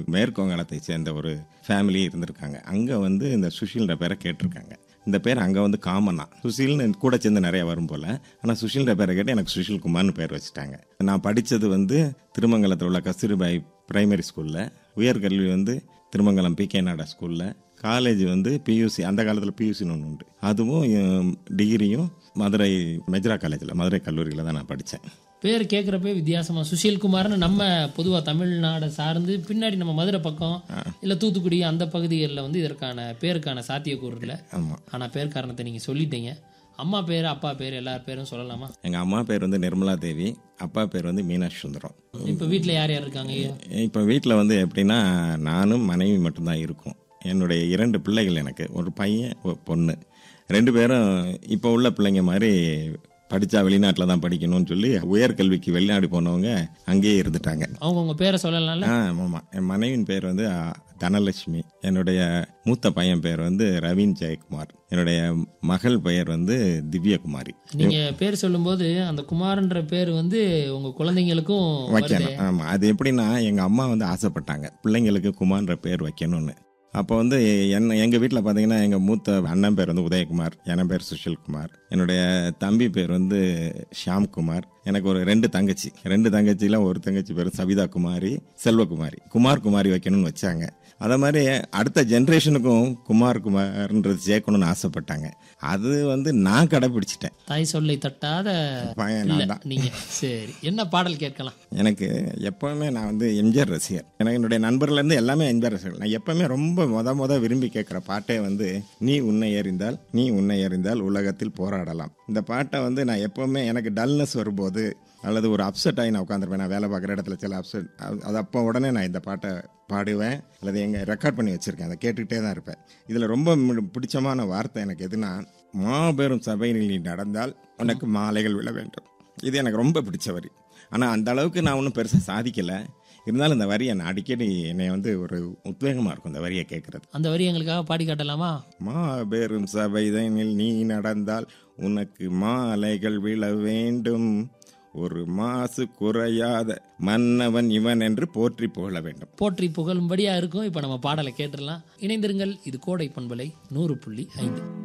மேற்கு வங்காளத்தை சேர்ந்த ஒரு ஃபேமிலி இருந்திருக்காங்க அங்கே வந்து இந்த சுஷில்ன்ற பேரை கேட்டிருக்காங்க இந்த பேர் அங்கே வந்து காமனா சுஷில்னு கூட சேர்ந்து நிறைய வரும் போல் ஆனால் சுஷில்ன்ற பேரை கேட்டு எனக்கு சுஷில் குமார்னு பேர் வச்சுட்டாங்க நான் படித்தது வந்து திருமங்கலத்தில் உள்ள கஸ்தூரிபாய் பிரைமரி ஸ்கூலில் உயர்கல்வி வந்து திருமங்கலம் பி கே நாடா ஸ்கூலில் காலேஜ் வந்து பியூசி அந்த காலத்தில் பியூசின்னு ஒன்று உண்டு அதுவும் உம், டிகிரியும் மதுரை மெஜ்ரா காலேஜில் மதுரை கல்லூரியில் தான் நான் படித்தேன் பேர் கேட்குறப்பே வித்தியாசமா சுஷீல் குமார்னு நம்ம பொதுவாக தமிழ்நாடை சார்ந்து பின்னாடி நம்ம மதுரை பக்கம் இல்லை தூத்துக்குடி அந்த பகுதிகளில் வந்து இதற்கான பேருக்கான சாத்தியக்கூறு இல்லை ஆமாம் ஆனால் பேர் காரணத்தை நீங்கள் சொல்லிட்டீங்க அம்மா பேர் அப்பா பேர் எல்லார் பேரும் சொல்லலாமா எங்கள் அம்மா பேர் வந்து நிர்மலா தேவி அப்பா பேர் வந்து மீனாட்சி சுந்தரம் இப்போ வீட்டில் யார் யார் இருக்காங்க இப்போ வீட்டில் வந்து எப்படின்னா நானும் மனைவி மட்டும்தான் இருக்கோம் என்னுடைய இரண்டு பிள்ளைகள் எனக்கு ஒரு பையன் ஒரு பொண்ணு ரெண்டு பேரும் இப்போ உள்ள பிள்ளைங்க மாதிரி படித்தா வெளிநாட்டில் தான் படிக்கணும்னு சொல்லி உயர்கல்விக்கு வெளிநாடு போனவங்க அங்கேயே இருந்துட்டாங்க அவங்க உங்க பேரை சொல்லலாம்ல ஆ ஆமாம் என் மனைவியின் பேர் வந்து அ, தனலட்சுமி என்னுடைய மூத்த பையன் பேர் வந்து ரவீன் ஜெயக்குமார் என்னுடைய மகள் பெயர் வந்து திவ்யகுமாரி நீங்க பேர் சொல்லும்போது அந்த குமார்ன்ற பேர் வந்து உங்க குழந்தைங்களுக்கும் வருது வைக்கணும் ஆமாம் அது எப்படின்னா எங்கள் அம்மா வந்து ஆசைப்பட்டாங்க பிள்ளைங்களுக்கு குமார்ன்ற பேர் வைக்கணும்னு அப்போ வந்து என்ன எங்கள் வீட்டில் பார்த்தீங்கன்னா எங்கள் மூத்த அண்ணன் பேர் வந்து உதயகுமார் என் பேர் சுஷில்குமார் என்னுடைய தம்பி பேர் வந்து ஷியாம்குமார் எனக்கு ஒரு ரெண்டு தங்கச்சி ரெண்டு தங்கச்சியில் ஒரு தங்கச்சி பேர் சவிதா குமாரி செல்வகுமாரி குமார் குமாரி வைக்கணும்னு வச்சாங்க அதே மாதிரி அடுத்த ஜென்ரேஷனுக்கும் குமார் குமார்ன்றது சேர்க்கணும்னு ஆசைப்பட்டாங்க அது வந்து நான் கடைப்பிடிச்சிட்டேன் தாய் சொல்லை தட்டாத பையன் இல்ல நான் தான் நீங்க சரி என்ன பாடல் கேட்கலாம் எனக்கு எப்பவுமே நான் வந்து எம்ஜிஆர் ரசிகர் எனக்கு என்னுடைய நண்பர்லேருந்து எல்லாமே எம்ஜிஆர் ரசிகர் நான் எப்பவுமே ரொம்ப முத முத விரும்பி கேட்குற பாட்டே வந்து நீ உன்னை எறிந்தால் நீ உன்னை எறிந்தால் உலகத்தில் போராடலாம் இந்த பாட்டை வந்து நான் எப்பவுமே எனக்கு டல்னஸ் வரும்போது அல்லது ஒரு அப்செட் ஆகி நான் உட்காந்துருப்பேன் நான் வேலை பார்க்குற இடத்துல சில அப்செட் அது அப்போ உடனே நான் இந்த பாட்டை பாடுவேன் அல்லது எங்கே ரெக்கார்ட் பண்ணி வச்சுருக்கேன் அதை கேட்டுக்கிட்டே தான் இருப்பேன் இதில் ரொம்ப மி- பிடிச்சமான வார்த்தை எனக்கு எதுனா மாபெரும் சபையில் நீ நடந்தால் உனக்கு மாலைகள் விழ வேண்டும் இது எனக்கு ரொம்ப பிடிச்ச வரி ஆனால் அந்த அளவுக்கு நான் ஒன்றும் பெருசாக சாதிக்கலை இருந்தாலும் இந்த வரியை நான் அடிக்கடி என்னை வந்து ஒரு உத்வேகமாக இருக்கும் இந்த வரியை கேட்குறது அந்த வரி எங்களுக்காக பாடி காட்டலாமா மாபெரும் சபைதனில் நீ நடந்தால் உனக்கு மாலைகள் விழ வேண்டும் ஒரு மாசு குறையாத மன்னவன் இவன் என்று போற்றி புகழ வேண்டும் போற்றி புகழும்படியா இருக்கும் இப்போ நம்ம பாடலை கேட்டுடலாம் இணைந்திருங்கள் இது கோடை பண்பலை நூறு புள்ளி ஐந்து